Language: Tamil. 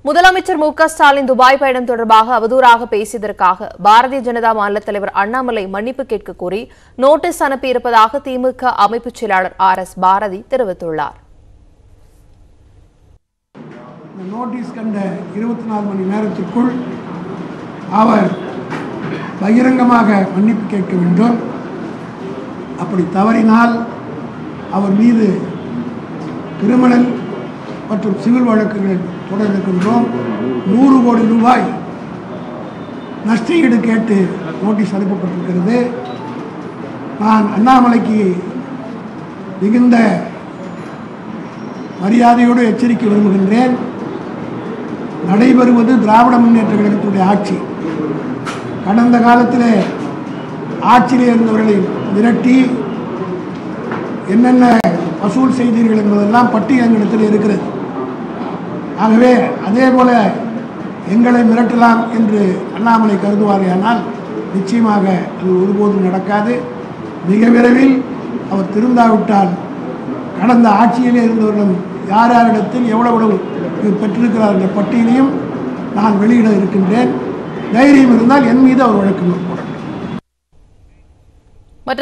முதலமைச்சர் மு க ஸ்டாலின் துபாய் பயணம் தொடர்பாக அவதூறாக பேசியதற்காக பாரதிய ஜனதா மாநில தலைவர் அண்ணாமலை மன்னிப்பு கேட்க கோரி நோட்டீஸ் அனுப்பியிருப்பதாக திமுக அமைப்புச் செயலாளர் ஆர் எஸ் பாரதி தெரிவித்துள்ளார் இந்த நோட்டீஸ் கண்ட இருபத்தி நாலு மணி நேரத்திற்குள் அவர் பகிரங்கமாக மன்னிப்பு கேட்க வேண்டும் அப்படி தவறினால் அவர் மீது கிரிமினல் மற்றும் சிவில் வழக்குகள் தொடர்ந்திருக்கின்றோம் நூறு கோடி ரூபாய் நஷ்டஈடு கேட்டு நோட்டீஸ் அனுப்பப்பட்டிருக்கிறது நான் அண்ணாமலைக்கு மிகுந்த மரியாதையோடு எச்சரிக்கை விரும்புகின்றேன் நடைபெறுவது திராவிட முன்னேற்ற கழகத்துடைய ஆட்சி கடந்த காலத்தில் ஆட்சியில் இருந்தவர்களை மிரட்டி என்னென்ன வசூல் செய்தீர்கள் என்பதெல்லாம் பட்டியலிடத்தில் இருக்கிறது ஆகவே அதே போல எங்களை மிரட்டலாம் என்று அண்ணாமலை கருதுவாரேயானால் நிச்சயமாக அது ஒருபோதும் நடக்காது மிக விரைவில் அவர் திருந்தாவிட்டால் கடந்த ஆட்சியிலே இருந்தவர்களும் யார் யாரிடத்தில் எவ்வளவு எவ்வளவு பெற்றிருக்கிறார் என்ற பட்டியலையும் நான் வெளியிட இருக்கின்றேன் தைரியம் இருந்தால் என் மீது அவர் வழக்கு போட